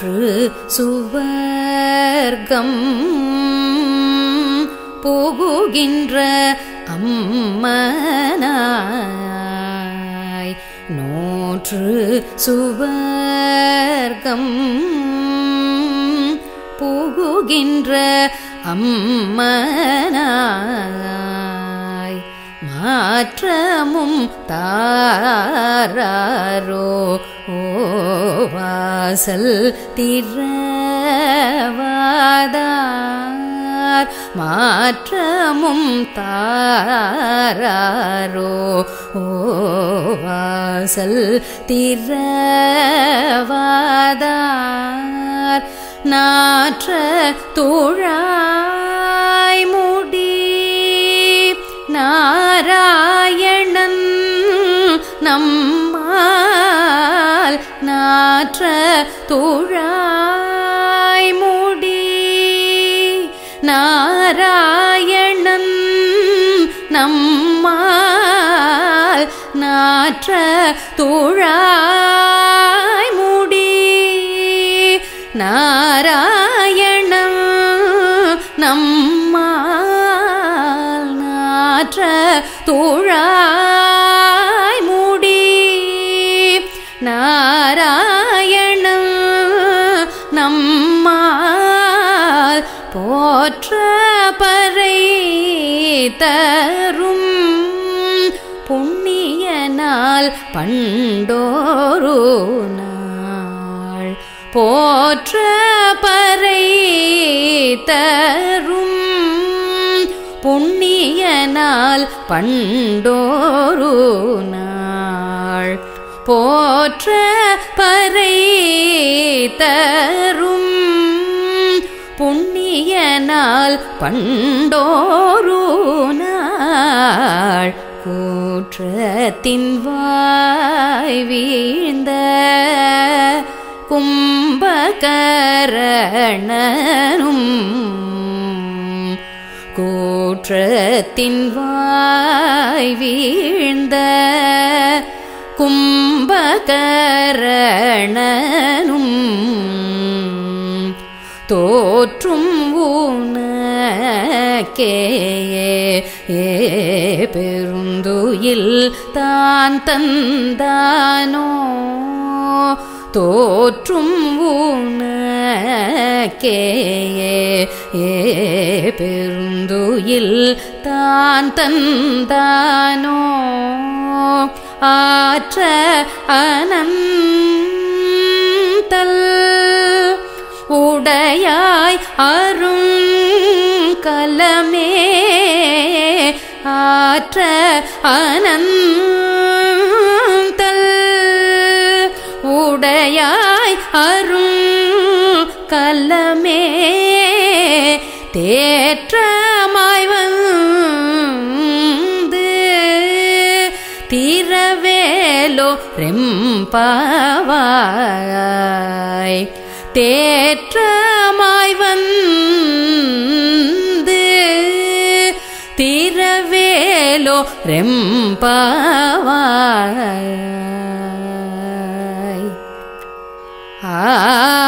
நோற்று சுவர்க்கம் புகுகின்ற அம்மனாய் நோற்று சுவர்க்கம் புகுகின்ற அம்மனாய் மாற்றமும் தாராரோ ஓ வாசல் திறவாதார் மாற்றமும் தாராரோ ஓ வாசல் திறவாதார் நாற்ற தோழாய் முடி நாராயணன் நம்மால் நாற்ற தோழாய் முடி நாராயணன் நம்மால் நாற்ற தோழாய் முடி நாராயணம் நம்மால் நாற்ற தோழாய் முடி நாராயணம் நம்மால் போற்ற பறை தரும் புண்ணியனால் பண்டோரு நாள் போற்ற பறை தரும் புண்ணியனால் பண்டோரு நாள் போற்ற பறை தரும் புண்ணியனால் பண்டோரு நாள் கூற்றத்தின் வாய் வீழ்ந்த கும்பகரணனும் கூற்றத்தின் வாய் வீழ்ந்த கும்பகரணனும் தோற்றும் ஊனக்கே ஏ பெருந்துயில் தான் தந்தானோ தோற்றும் ஊனக்கே ஏ பெருந்துயில் தான் தந்தானோ ஆற்ற அனந்தல் உடையாய் அரும் கலமே ஆற்ற அனந்தல் உடையாய் அரும் கலமே தேற்றமாய் வந்து திரவேலோ ரெம்பாவாய் தேற்றமாய் வந்து திரவேலோ ரெம்பாவாய் ஆ